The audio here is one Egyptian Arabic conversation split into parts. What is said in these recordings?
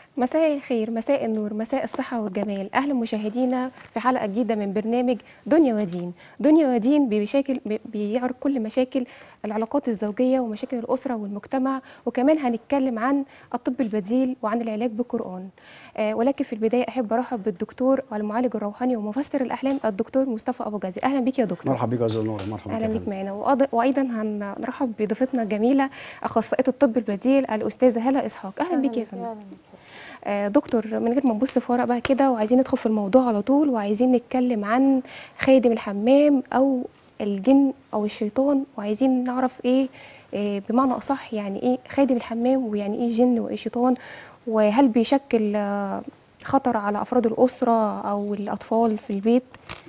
مساء الخير مساء النور مساء الصحة والجمال أهلا مشاهدينا في حلقة جديدة من برنامج دنيا ودين دنيا ودين بشكل بيعرض كل مشاكل العلاقات الزوجية ومشاكل الأسرة والمجتمع وكمان هنتكلم عن الطب البديل وعن العلاج بالقرآن آه ولكن في البداية أحب أرحب بالدكتور والمعالج الروحاني ومفسر الأحلام الدكتور مصطفى أبو جازي أهلا بك يا دكتور مرحبا بك يا أستاذ نور مرحبا أهلا بك معنا وأيضا هنرحب بضيفتنا الجميلة أخصائية الطب البديل الأستاذة هلا إسحاق أهلا بك يا فندم آه دكتور من غير ما نبص في ورق بقى كده وعايزين ندخل في الموضوع على طول وعايزين نتكلم عن خادم الحمام او الجن او الشيطان وعايزين نعرف ايه, إيه بمعنى اصح يعني ايه خادم الحمام ويعني ايه جن وايه شيطان وهل بيشكل خطر على افراد الاسره او الاطفال في البيت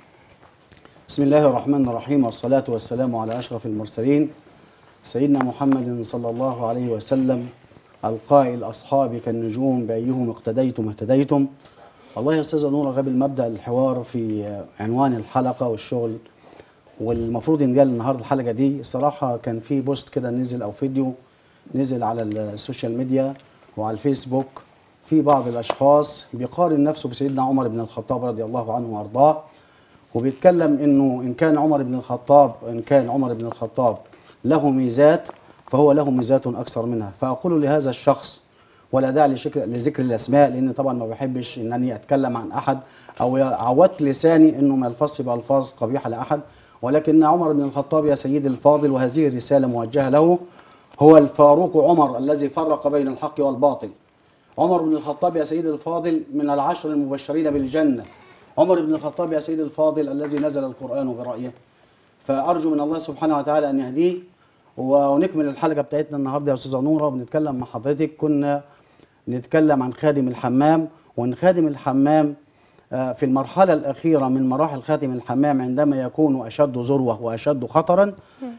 بسم الله الرحمن الرحيم والصلاه والسلام على اشرف المرسلين سيدنا محمد صلى الله عليه وسلم القائل أصحابي كالنجوم بأيهم اقتديتم اهتديتم والله يا أستاذة نورة قبل مبدأ الحوار في عنوان الحلقة والشغل والمفروض ينجال النهاردة الحلقة دي الصراحة كان في بوست كده نزل أو فيديو نزل على السوشيال ميديا وعلى الفيسبوك في بعض الأشخاص بيقارن نفسه بسيدنا عمر بن الخطاب رضي الله عنه وأرضاه وبيتكلم إنه إن كان عمر بن الخطاب إن كان عمر بن الخطاب له ميزات فهو له ميزات اكثر منها فاقول لهذا الشخص ولا داعي لذكر الاسماء لان طبعا ما بحبش انني اتكلم عن احد او عودت لساني انه ما يلفظش بالفاظ قبيحه لاحد ولكن عمر بن الخطاب يا سيدي الفاضل وهذه الرساله موجهه له هو الفاروق عمر الذي فرق بين الحق والباطل عمر بن الخطاب يا سيدي الفاضل من العشر المبشرين بالجنه عمر بن الخطاب يا سيدي الفاضل الذي نزل القران برأيه فارجو من الله سبحانه وتعالى ان يهديه ونكمل الحلقه بتاعتنا النهارده يا استاذه نوره وبنتكلم مع حضرتك كنا نتكلم عن خادم الحمام وان خادم الحمام في المرحله الاخيره من مراحل خادم الحمام عندما يكون اشد ذروه واشد خطرا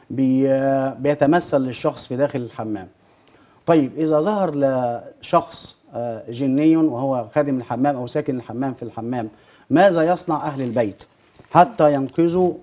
بيتمثل للشخص في داخل الحمام. طيب اذا ظهر لشخص جني وهو خادم الحمام او ساكن الحمام في الحمام ماذا يصنع اهل البيت حتى ينقذوا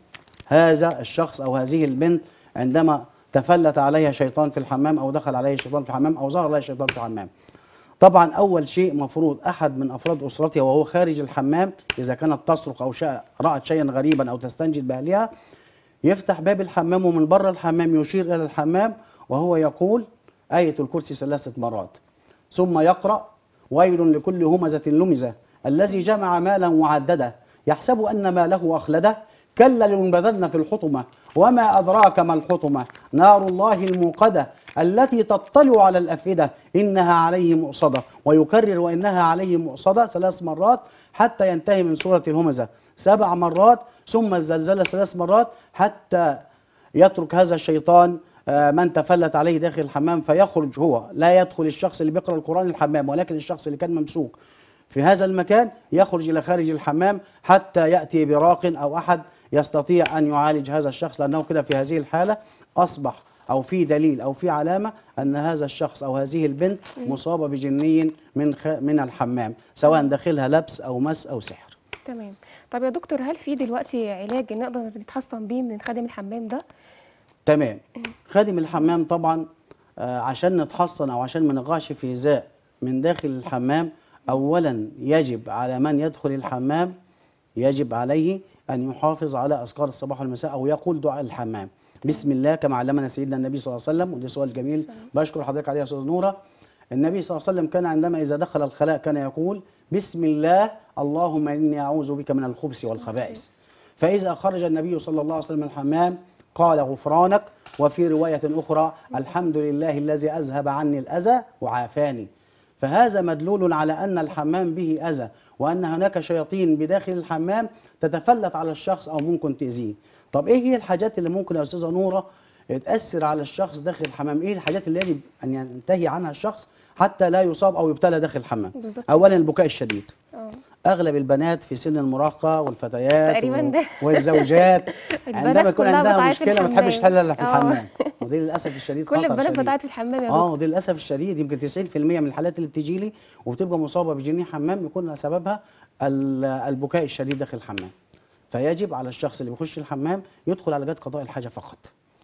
هذا الشخص او هذه البنت عندما تفلت عليها شيطان في الحمام او دخل عليها شيطان في الحمام او ظهر عليها شيطان في الحمام. طبعا اول شيء مفروض احد من افراد اسرتها وهو خارج الحمام اذا كانت تصرخ او شاء رات شيئا غريبا او تستنجد باهلها يفتح باب الحمام ومن بره الحمام يشير الى الحمام وهو يقول ايه الكرسي ثلاثه مرات ثم يقرا ويل لكل همزه لمزه الذي جمع مالا وعدده يحسب ان ماله اخلده كلا لينبذن في الحطمه وما أدراك ما الحطمة نار الله الموقدة التي تطلع على الأفئدة إنها عليه مؤصدة ويكرر وإنها عليه مؤصدة ثلاث مرات حتى ينتهي من سورة الهمزة سبع مرات ثم الزلزلة ثلاث مرات حتى يترك هذا الشيطان من تفلت عليه داخل الحمام فيخرج هو لا يدخل الشخص اللي بيقرأ القرآن الحمام ولكن الشخص اللي كان ممسوك في هذا المكان يخرج إلى خارج الحمام حتى يأتي براق أو أحد يستطيع ان يعالج هذا الشخص لانه كده في هذه الحاله اصبح او في دليل او في علامه ان هذا الشخص او هذه البنت مصابه بجني من خ... من الحمام سواء داخلها لبس او مس او سحر. تمام. طب يا دكتور هل في دلوقتي علاج نقدر نتحصن بيه من خادم الحمام ده؟ تمام. خادم الحمام طبعا آه عشان نتحصن او عشان ما نقعش في إيذاء من داخل الحمام اولا يجب على من يدخل الحمام يجب عليه أن يحافظ على أذكار الصباح والمساء أو يقول دعاء الحمام بسم الله كما علمنا سيدنا النبي صلى الله عليه وسلم وده سؤال جميل بشكر حضرتك عليه يا أستاذ نورة النبي صلى الله عليه وسلم كان عندما إذا دخل الخلاء كان يقول بسم الله اللهم إني أعوذ بك من الخبث والخبائث فإذا خرج النبي صلى الله عليه وسلم من الحمام قال غفرانك وفي رواية أخرى الحمد لله الذي أذهب عني الأذى وعافاني فهذا مدلول على أن الحمام به أذى وأن هناك شياطين بداخل الحمام تتفلت على الشخص أو ممكن تأذيه طب إيه هي الحاجات اللي ممكن يا أستاذة نورة تأثر على الشخص داخل الحمام إيه الحاجات اللي يجب أن ينتهي عنها الشخص حتى لا يصاب أو يبتلى داخل الحمام بالظبط. أولا البكاء الشديد اه اغلب البنات في سن المراهقه والفتيات تقريباً ده. والزوجات البنات عندما يكون كلها عندها بتعيط في مشكله ما تحبش الحمام. تحلها إلا في آه. الحمام ودي للاسف الشديد كل خطر البنات شديد. بتعيط في الحمام يا اه دكتور ودي للاسف الشديد يمكن 90% من الحالات اللي بتيجي لي وبتبقى مصابه بجنين حمام يكون سببها ال- البكاء الشديد داخل الحمام فيجب على الشخص اللي بيخش الحمام يدخل على جد قضاء الحاجه فقط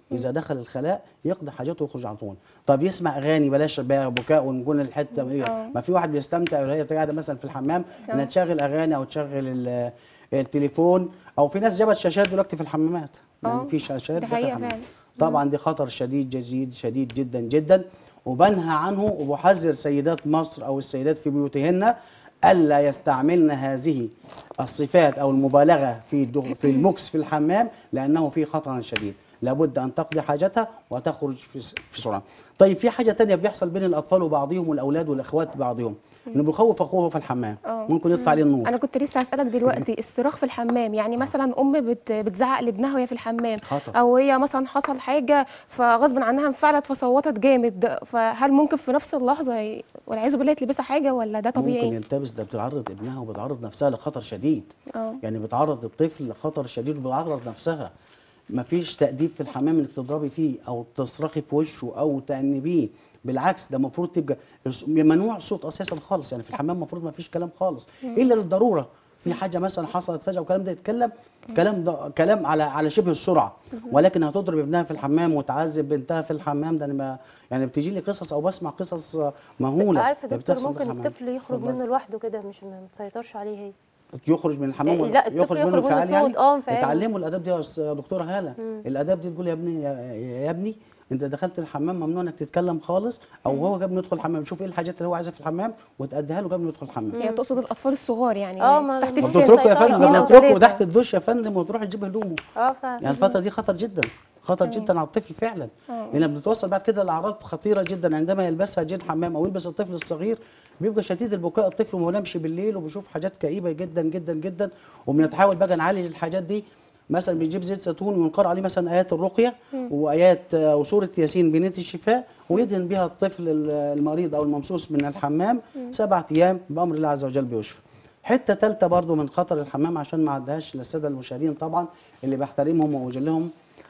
اذا دخل الخلاء يقضي حاجته ويخرج على طول طب يسمع اغاني بلاش بقى بكاء ونقول الحته آه. ما في واحد بيستمتع وهي قاعده مثلا في الحمام انها آه. تشغل اغاني او تشغل ال- التليفون او في ناس جابت شاشات دلوقتي في الحمامات آه. يعني في شاشات دي داخل حقيقة الحمام. فعلا. طبعا دي خطر شديد جديد شديد جدا جدا وبنهى عنه وبحذر سيدات مصر او السيدات في بيوتهن الا يستعملن هذه الصفات او المبالغه في الدخ- في المكس في الحمام لانه فيه خطر شديد لابد ان تقضي حاجتها وتخرج في س- في سرعه. طيب في حاجه تانية بيحصل بين الاطفال وبعضهم والاولاد والاخوات بعضهم انه بيخوف اخوه في الحمام آه. ممكن يطفي عليه النور انا كنت لسه هسالك دلوقتي الصراخ في الحمام يعني مثلا ام بت بتزعق لابنها وهي في الحمام خطر. او هي مثلا حصل حاجه فغصب عنها انفعلت فصوتت جامد فهل ممكن في نفس اللحظه ي- والعياذ بالله تلبسها حاجه ولا ده ممكن طبيعي يلتبس ده بتعرض ابنها وبتعرض نفسها لخطر شديد اه يعني بتعرض الطفل لخطر شديد وبتعرض نفسها مفيش تأديب في الحمام انك تضربي فيه او تصرخي في وشه او تأنبيه بالعكس ده المفروض تبقى الص- ممنوع الصوت اساسا خالص يعني في الحمام المفروض ما فيش كلام خالص الا للضروره في حاجه مثلا حصلت فجاه والكلام ده يتكلم كلام ده كلام على على شبه السرعه ولكن هتضرب ابنها في الحمام وتعذب بنتها في الحمام ده انا ما يعني بتيجي لي قصص او بسمع قصص مهوله عارف يا ده دكتور بتحصل في ممكن الحمام. الطفل يخرج اتفضل. منه لوحده كده مش ما تسيطرش عليه هي يخرج من الحمام إيه، ولا- لا، الطفل يخرج منه انفعال صوت، آه، انفعال. يتعلموا الاداب دي يا أس- يا دكتوره هاله الاداب دي تقول يا ابني يا, يا ابني انت دخلت الحمام ممنوع انك تتكلم خالص او هو قبل ما يدخل الحمام شوف ايه الحاجات اللي هو عايزها في الحمام وتأديها له قبل ما يدخل الحمام هي تقصد الاطفال الصغار يعني آه، ما- تحت ما السن بتتركوا يا سيطرة فندم اتنين أو بتتركوا تلاتة. تحت الدش يا فندم وتروح تجيب هدومه اه فعلا يعني الفتره دي خطر جدا خطر جدا على الطفل فعلا لان بنتوصل بعد كده لاعراض خطيره جدا عندما يلبسها جين حمام او يلبس الطفل الصغير بيبقى شديد البكاء الطفل وما بينامش بالليل وبيشوف حاجات كئيبه جدا جدا جدا وبنتحاول بقى نعالج الحاجات دي مثلا بنجيب زيت زيتون وينقر عليه مثلا ايات الرقيه وايات آه، وسوره ياسين بنيه الشفاء ويدهن بها الطفل ال- المريض او الممسوس من الحمام سبعة ايام بامر الله عز وجل بيشفى حته ثالثه برضو من خطر الحمام عشان ما عدهاش للساده المشاهدين طبعا اللي بحترمهم واوجلهم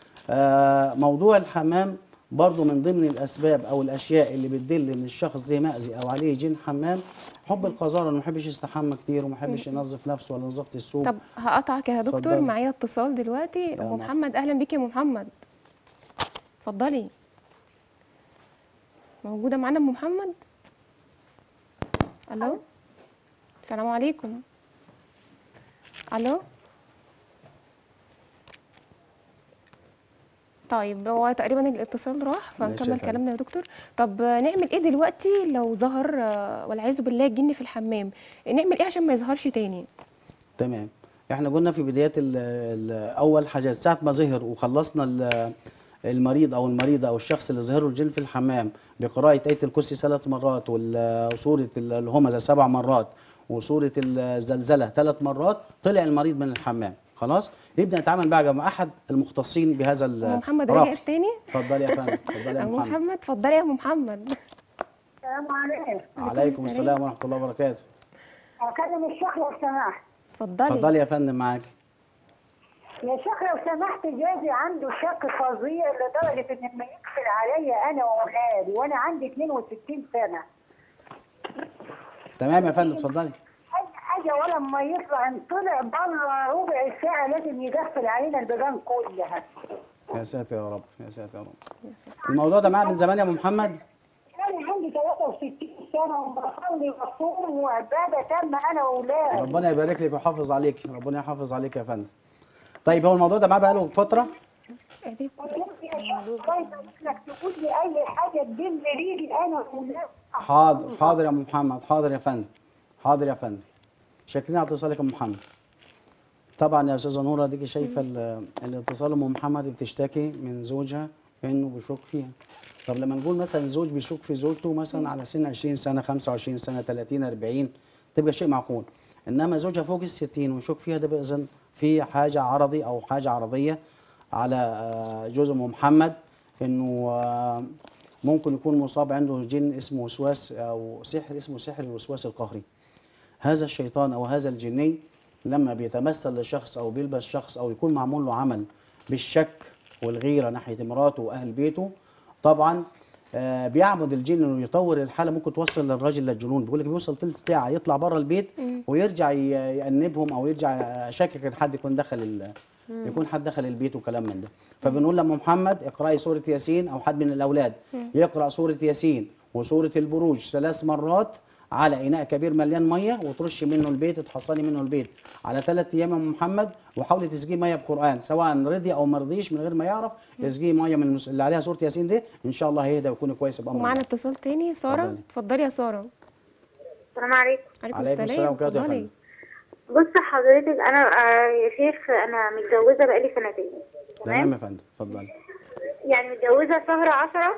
آه، موضوع الحمام برضو من ضمن الاسباب او الاشياء اللي بتدل ان الشخص ده مأذي او عليه جين حمام حب القذاره انه ما يحبش يستحمى كتير وما يحبش ينظف نفسه ولا نظافه الثوب طب هقطعك يا دكتور اتفضلي. معايا اتصال دلوقتي ام نعم. محمد اهلا بيكي يا ام محمد اتفضلي موجوده معانا ام محمد الو السلام عليكم الو طيب هو تقريبا الاتصال راح ماشي يا فنكمل فندم. كلامنا يا دكتور طب نعمل ايه دلوقتي لو ظهر آه، والعياذ بالله الجن في الحمام نعمل ايه عشان ما يظهرش تاني تمام احنا قلنا في بدايات ال ال اول حاجه ساعه ما ظهر وخلصنا ال- المريض او المريضه او الشخص اللي ظهر له الجن في الحمام بقراءه ايه الكرسي ثلاث مرات وال- وسوره ال- الهمزه سبع مرات وسوره الزلزله ثلاث مرات طلع المريض من الحمام خلاص يبدا يتعامل بقى مع احد المختصين بهذا ال- ام محمد الرقي. رجعت تاني اتفضلي يا فندم اتفضلي يا ام محمد محمد اتفضلي يا ام محمد السلام عليكم عليكم السلام ورحمه الله وبركاته اكلم الشيخ لو سمحت اتفضلي اتفضلي يا فندم معاك يا شيخ لو سمحت جوزي عنده شك فظيع لدرجه ان لما يقفل عليا انا واولادي وانا عندي 62 سنه تمام يا فندم اتفضلي اي حاجه ولا ما يطلع ان طلع بره ربع ساعه لازم يقفل علينا البيبان كلها يا ساتر يا رب يا ساتر يا رب الموضوع ده معاه من زمان يا ابو محمد انا عندي 63 سنه وبصلي وبصوم وعباده تامه انا واولادي ربنا يبارك لك ويحافظ عليك ربنا يحافظ عليك يا فندم طيب هو الموضوع ده معاه بقاله فتره اهدي. يا شيخ عايزه انك تقول لي اي حاجه تدل ريجي انا واولادي حاضر حاضر يا ام محمد حاضر يا فندم حاضر يا فندم شاكرين على اتصالك يا ام محمد طبعا يا استاذه نوره ديكي شايفه ال- الاتصال ام محمد بتشتكي من زوجها انه بيشك فيها طب لما نقول مثلا زوج بيشك في زوجته مثلا على سن 20 سنه 25 سنه 30 40 تبقى شيء معقول انما زوجها فوق ال 60 ويشك فيها ده بقى اذا في حاجه عرضي او حاجه عرضيه على آه، جوز ام محمد انه آه، ممكن يكون مصاب عنده جن اسمه وسواس او سحر اسمه سحر الوسواس القهري هذا الشيطان او هذا الجني لما بيتمثل لشخص او بيلبس شخص او يكون معمول له عمل بالشك والغيره ناحيه مراته واهل بيته طبعا آه بيعبد الجن انه يطور الحاله ممكن توصل للراجل للجنون بيقول لك بيوصل ثلث ساعه يطلع بره البيت ويرجع ي- يأنبهم او يرجع شاكك ان حد يكون دخل ال- يكون حد دخل البيت وكلام من ده فبنقول لما محمد اقراي سوره ياسين او حد من الاولاد يقرا سوره ياسين وسوره البروج ثلاث مرات على اناء كبير مليان ميه وترش منه البيت تحصني منه البيت على ثلاث ايام يا أم محمد وحاولي تسقيه ميه بقران سواء رضي او ما رضيش من غير ما يعرف اسقيه ميه من المس... اللي عليها سوره ياسين دي ان شاء الله هيهدى ويكون كويس بامر ومعانا الله. اتصال تاني ساره اتفضلي. اتفضلي يا ساره السلام عليكم عليكم عليكم السلام السلام وبركاته يا اتفضلي بص حضرتك انا آه، يا شيخ انا متجوزه بقالي سنتين تمام يا فندم اتفضلي يعني متجوزه شهر عشرة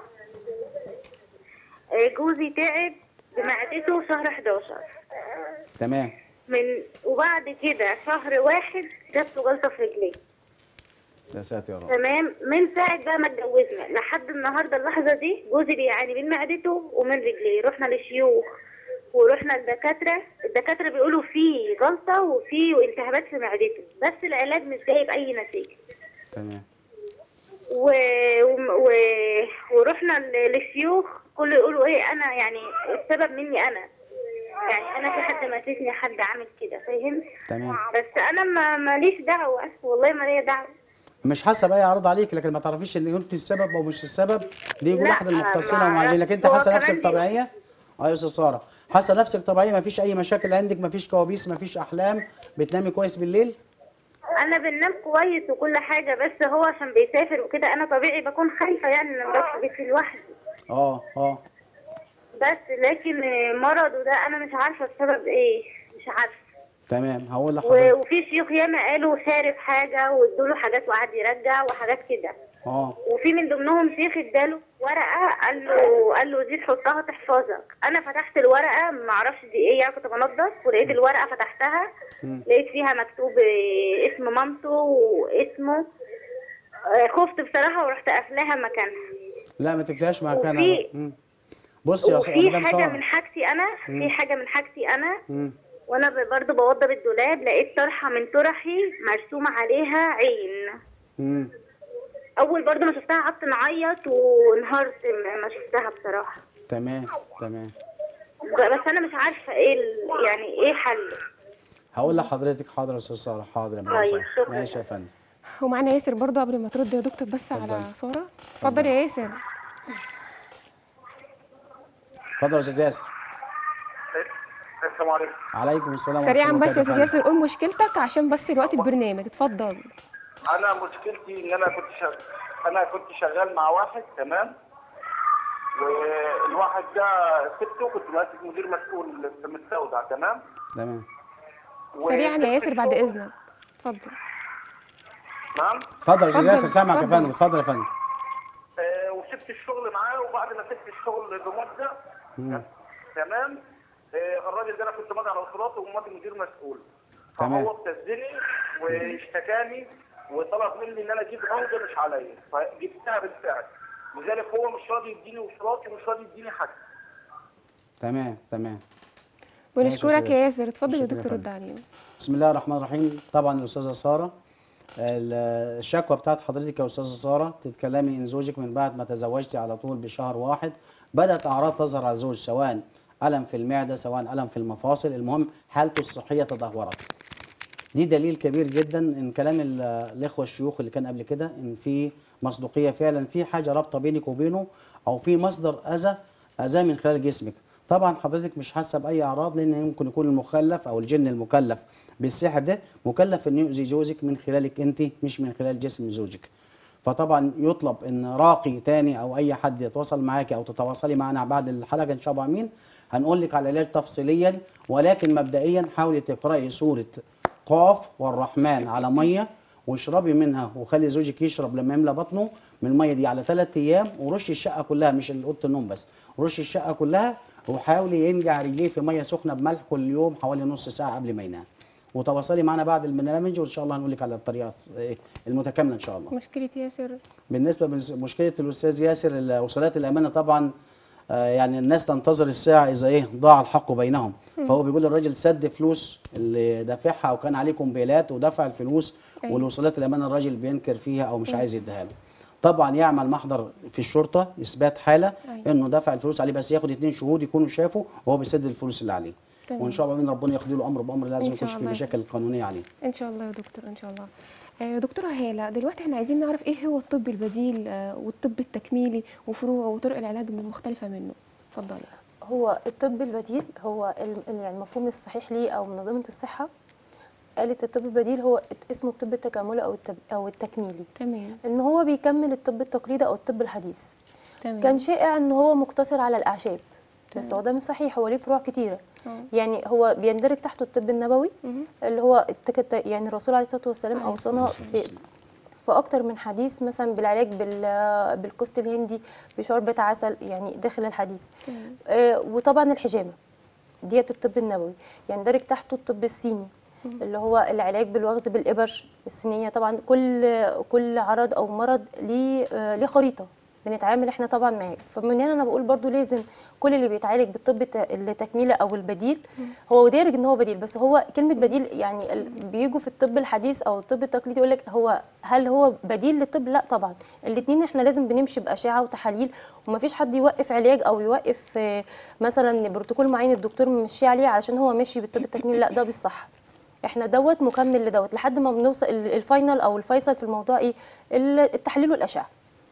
آه، جوزي تعب بمعدته شهر 11 تمام من وبعد كده شهر واحد جات له جلطه في رجليه يا ساتر يا رب تمام من ساعة بقى ما اتجوزنا لحد النهارده اللحظة دي جوزي بيعاني من معدته ومن رجليه رحنا لشيوخ ورحنا لدكاترة الدكاترة بيقولوا في جلطة وفي التهابات في معدته بس العلاج مش جايب أي نتيجة تمام و... و... ورحنا ل- للشيوخ كله يقولوا ايه انا يعني السبب مني انا يعني انا في حد ماتتني حد عامل كده فاهم تمام بس انا ما ماليش دعوة والله ما ليا دعوة مش حاسه باي عرض عليك لكن ما تعرفيش ان انت السبب او مش السبب دي يقول لا، واحد المختصين ما ومعالجين لكن انت هو حاسه كمان نفسك بيقول- طبيعيه اه يا استاذ ساره حاسه نفسك طبيعيه ما فيش اي مشاكل عندك ما فيش كوابيس ما فيش احلام بتنامي كويس بالليل انا بننام كويس وكل حاجه بس هو عشان بيسافر وكده انا طبيعي بكون خايفه يعني ان أنا في بيتي لوحدي اه اه بس لكن مرضه ده انا مش عارفه السبب ايه مش عارفه تمام هقول و- لحضرتك وفي شيوخ ياما قالوا شارب حاجه وادوله حاجات وقعد يرجع وحاجات كده اه وفي من ضمنهم شيخ اداله ورقه قال له قال له دي تحطها تحفظك انا فتحت الورقه ما اعرفش دي ايه يعني كنت بنضف ولقيت الورقه فتحتها لقيت فيها مكتوب آه، اسم مامته واسمه آه، خفت بصراحه ورحت قافلاها مكانها لا ما تفتحش مكانها وفي- مم. بص يا وفي مدام حاجه ساره من حاجتي انا في حاجه من حاجتي انا مم. وانا ب- برضه بوضب الدولاب لقيت طرحه من طرحي مرسومه عليها عين مم. اول برضه ما شفتها قعدت نعيط وانهارت م- ما شفتها بصراحه تمام تمام ب- بس انا مش عارفه ايه ال- يعني ايه حل هقول لحضرتك حاضر يا استاذ ساره حاضر يا مدام طيب، ساره شكراً. ماشي يا فندم ومعانا ياسر برضو قبل ما ترد يا دكتور بس على اتفضلي. ساره اتفضل يا ياسر اتفضل يا استاذ ياسر السلام عليكم عليكم السلام سريعا ورحمة الله بس يا استاذ وبركاته. ياسر قول مشكلتك عشان بس الوقت البرنامج اتفضل انا مشكلتي ان انا كنت شغال انا كنت شغال مع واحد تمام والواحد ده سبته كنت ماسك مدير مسؤول في مستودع تمام تمام سريعا يا وسبت ياسر بعد الشغل. اذنك اتفضل نعم اتفضل يا استاذ اتفضل، ياسر سامعك يا اتفضل. فندم اتفضل يا فندم آه وسبت الشغل معاه وبعد ما سبت الشغل بمده تمام آه الراجل ده انا كنت ماضي على وصولاته وماضي مدير مسؤول تمام. فهو ابتزني واشتكاني وطلب مني ان انا اجيب عمده مش عليا فجبتها بالفعل لذلك هو مش راضي يديني وصولاتي ومش راضي يديني حاجه تمام تمام بنشكرك يا يا ياسر اتفضل يا شكراً يا دكتور فندم. رد عليهم بسم الله الرحمن الرحيم طبعا الاستاذه ساره ال- الشكوى بتاعت حضرتك يا استاذه ساره تتكلمي ان زوجك من بعد ما تزوجتي على طول بشهر واحد بدات اعراض تظهر على الزوج سواء الم في المعده سواء الم في المفاصل المهم حالته الصحيه تدهورت دي دليل كبير جدا ان كلام ال- الاخوه الشيوخ اللي كان قبل كده ان في مصداقيه فعلا في حاجه رابطه بينك وبينه او في مصدر اذى اذى من خلال جسمك طبعا حضرتك مش حاسه باي اعراض لان يمكن يكون المخلف او الجن المكلف بالسحر ده مكلف انه يؤذي جوزك من خلالك انت مش من خلال جسم زوجك فطبعا يطلب ان راقي تاني او اي حد يتواصل معاك او تتواصلي معنا بعد الحلقه ان شاء الله مين هنقول لك على العلاج تفصيليا ولكن مبدئيا حاولي تقراي سوره قاف والرحمن على ميه واشربي منها وخلي زوجك يشرب لما يملى بطنه من الميه دي على ثلاث ايام ورشي الشقه كلها مش اوضه النوم بس رشي الشقه كلها وحاولي ينجع رجليه في ميه سخنه بملح كل يوم حوالي نص ساعه قبل ما ينام وتواصلي معنا بعد البرنامج وان شاء الله هنقول لك على الطريقه إيه المتكامله ان شاء الله مشكله ياسر بالنسبه لمشكله الاستاذ ياسر وصلات الامانه طبعا آه، يعني الناس تنتظر الساعه اذا ايه ضاع الحق بينهم فهو بيقول الراجل سد فلوس اللي دافعها وكان عليه كومبيلات ودفع الفلوس أيوة. والوصولات الامانه الراجل بينكر فيها او مش عايز يديها له طبعا يعمل محضر في الشرطه اثبات حاله أيوة. انه دفع الفلوس عليه بس ياخد اثنين شهود يكونوا شافوا وهو بيسد الفلوس اللي عليه تمام. وان شاء الله من ربنا يقضي له امر بامر لازم إن شاء يخش في الله. مشاكل قانونيه عليه ان شاء الله يا دكتور ان شاء الله آه، دكتوره هاله دلوقتي احنا عايزين نعرف ايه هو الطب البديل آه، والطب التكميلي وفروعه وطرق العلاج المختلفه منه اتفضلي هو الطب البديل هو ال- ال- يعني المفهوم الصحيح ليه او منظمه الصحه قالت الطب البديل هو اسمه الطب التكاملي او التب او التكميلي تمام ان هو بيكمل الطب التقليدي او الطب الحديث تمام كان شائع ان هو مقتصر على الاعشاب بس هو ده مش صحيح هو ليه فروع كتيره آه. يعني هو بيندرج تحته الطب النبوي مهم. اللي هو التك- يعني الرسول عليه الصلاه والسلام اوصانا في في اكتر من حديث مثلا بالعلاج بال بالكوست الهندي بشوربه عسل يعني داخل الحديث تمام. آه وطبعا الحجامه ديت الطب النبوي يندرج تحته الطب الصيني اللي هو العلاج بالوغز بالابر الصينيه طبعا كل كل عرض او مرض ليه آه ليه خريطه بنتعامل احنا طبعا معاه فمن هنا انا بقول برضو لازم كل اللي بيتعالج بالطب الت- التكميلي او البديل هو دارج ان هو بديل بس هو كلمه بديل يعني ال- بيجوا في الطب الحديث او الطب التقليدي يقول لك هو هل هو بديل للطب لا طبعا الاثنين احنا لازم بنمشي باشعه وتحاليل ومفيش حد يوقف علاج او يوقف آه، مثلا بروتوكول معين الدكتور ممشي عليه علشان هو ماشي بالطب التكميلي لا ده بالصح احنا دوت مكمل لدوت لحد ما بنوصل ال- الفاينل او الفيصل في الموضوع ايه ال- التحليل والاشعه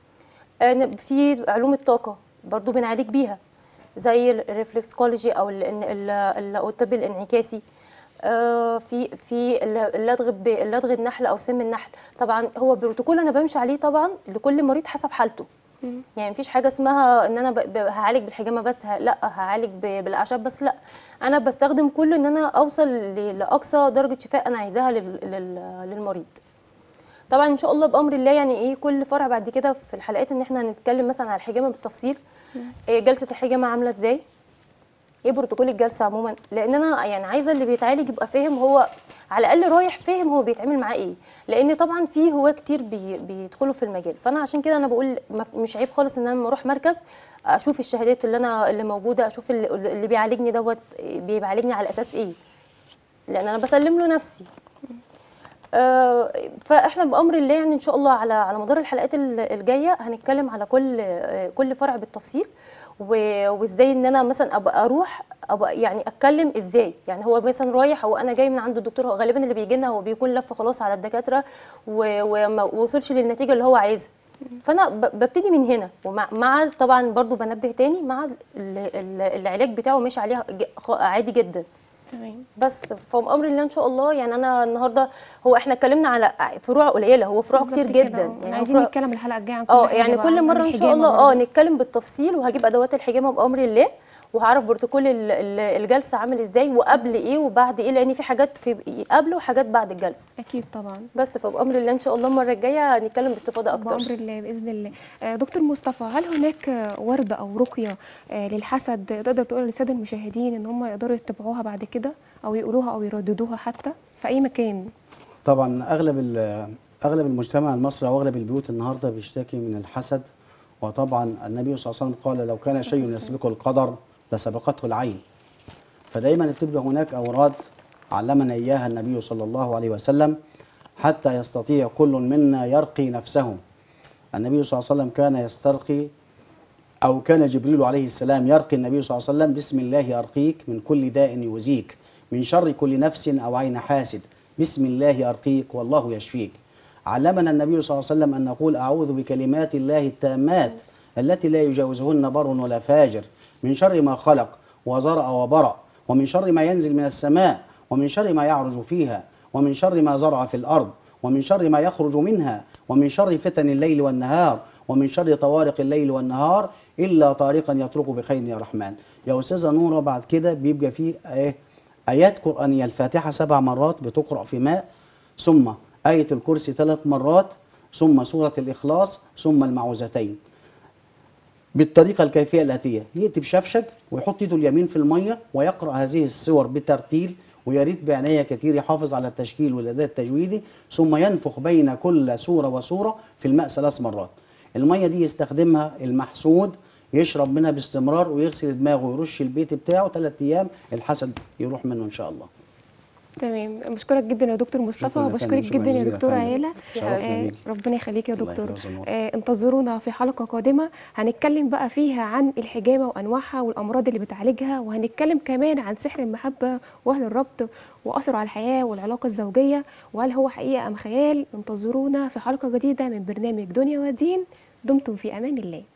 أنا في علوم الطاقه برضو بنعالج بيها زي الريفلكسكولوجي او ال- ال- ال- أو الطب الانعكاسي آه، في في ال- اللدغ ب- اللدغ النحل او سم النحل طبعا هو بروتوكول انا بمشي عليه طبعا لكل مريض حسب حالته يعني مفيش حاجه اسمها ان انا ب- ب- هعالج بالحجامه بس ه- لا هعالج ب- بالاعشاب بس لا انا بستخدم كله ان انا اوصل ل- لاقصى درجه شفاء انا عايزاها لل- لل- للمريض طبعا ان شاء الله بامر الله يعني ايه كل فرع بعد كده في الحلقات ان احنا هنتكلم مثلا على الحجامه بالتفصيل إيه جلسه الحجامه عامله ازاي ايه بروتوكول الجلسه عموما لان انا يعني عايزه اللي بيتعالج يبقى فاهم هو على الاقل رايح فاهم هو بيتعمل معاه ايه لان طبعا في هواة كتير بي بيدخلوا في المجال فانا عشان كده انا بقول ما- مش عيب خالص ان انا لما اروح مركز اشوف الشهادات اللي انا اللي موجوده اشوف اللي, اللي بيعالجني دوت بيعالجني على اساس ايه لان انا بسلم له نفسي آه، فاحنا بامر الله يعني ان شاء الله على على مدار الحلقات ال- الجايه هنتكلم على كل آه، كل فرع بالتفصيل و- وازاي ان انا مثلا ابقى اروح ابقى يعني اتكلم ازاي يعني هو مثلا رايح هو انا جاي من عند الدكتور هو غالبا اللي بيجي لنا هو بيكون لف خلاص على الدكاتره و- وما وصلش للنتيجه اللي هو عايزها فانا ب- ببتدي من هنا ومع مع طبعا برضو بنبه تاني مع ال- ال- العلاج بتاعه ماشي عليه ج- خ- عادي جدا تمام بس فامر الله ان شاء الله يعني انا النهارده هو احنا اتكلمنا على فروع قليله هو فروع بالظبط كتير كده، جدا آه. يعني هو عايزين فروع- نتكلم الحلقه الجايه عن كل اه حاجة يعني بقى، كل عن مره ان شاء الحجامة الله اه برضه. نتكلم بالتفصيل وهجيب ادوات الحجامه بامر الله وهعرف بروتوكول ال- ال- الجلسه عامل ازاي وقبل ايه وبعد ايه لان في حاجات في قبل وحاجات بعد الجلسه اكيد طبعا بس فبامر الله ان شاء الله المره الجايه هنتكلم باستفاضه اكتر بأمر الله بإذن الله آه، دكتور مصطفى هل هناك آه، وردة أو رقية آه، للحسد تقدر تقول للسادة المشاهدين إن هم يقدروا يتبعوها بعد كده أو يقولوها أو يرددوها حتى في أي مكان طبعا اغلب ال- اغلب المجتمع المصري او اغلب البيوت النهارده بيشتكي من الحسد وطبعا النبي صلى الله عليه وسلم قال لو كان الصلاة شيء والسلام. يسبقه القدر لسبقته العين فدايما تبقى هناك اوراد علمنا اياها النبي صلى الله عليه وسلم حتى يستطيع كل منا يرقي نفسه النبي صلى الله عليه وسلم كان يسترقي أو كان جبريل عليه السلام يرقي النبي صلى الله عليه وسلم بسم الله أرقيك من كل داء يؤذيك من شر كل نفس أو عين حاسد بسم الله أرقيك والله يشفيك علمنا النبي صلى الله عليه وسلم أن نقول أعوذ بكلمات الله التامات التي لا يجاوزهن بر ولا فاجر من شر ما خلق وزرع وبرأ ومن شر ما ينزل من السماء ومن شر ما يعرج فيها ومن شر ما زرع في الأرض ومن شر ما يخرج منها ومن شر فتن الليل والنهار ومن شر طوارق الليل والنهار الا طارقا يطرق بخير يا رحمن يا استاذه نوره بعد كده بيبقى فيه ايه ايات قرانيه الفاتحه سبع مرات بتقرا في ماء ثم ايه الكرسي ثلاث مرات ثم سوره الاخلاص ثم المعوذتين بالطريقه الكيفيه الاتيه ياتي بشفشك ويحط ايده اليمين في الميه ويقرا هذه السور بترتيل ويا ريت بعنايه كتير يحافظ على التشكيل والاداء التجويدي ثم ينفخ بين كل سوره وسوره في الماء ثلاث مرات الميه دي يستخدمها المحسود يشرب منها باستمرار ويغسل دماغه ويرش البيت بتاعه ثلاث ايام الحسد يروح منه ان شاء الله تمام بشكرك جدا يا دكتور مصطفى شكراً يا فندم، وبشكرك شكراً جدا يا جزيلاً يا دكتوره فندم. هاله شرفنا آه بيك. ربنا يخليك يا الله دكتور يحفظك ونور. آه انتظرونا في حلقه قادمه هنتكلم بقى فيها عن الحجامه وانواعها والامراض اللي بتعالجها وهنتكلم كمان عن سحر المحبه واهل الربط واثره على الحياه والعلاقه الزوجيه وهل هو حقيقه ام خيال انتظرونا في حلقه جديده من برنامج دنيا ودين دمتم في امان الله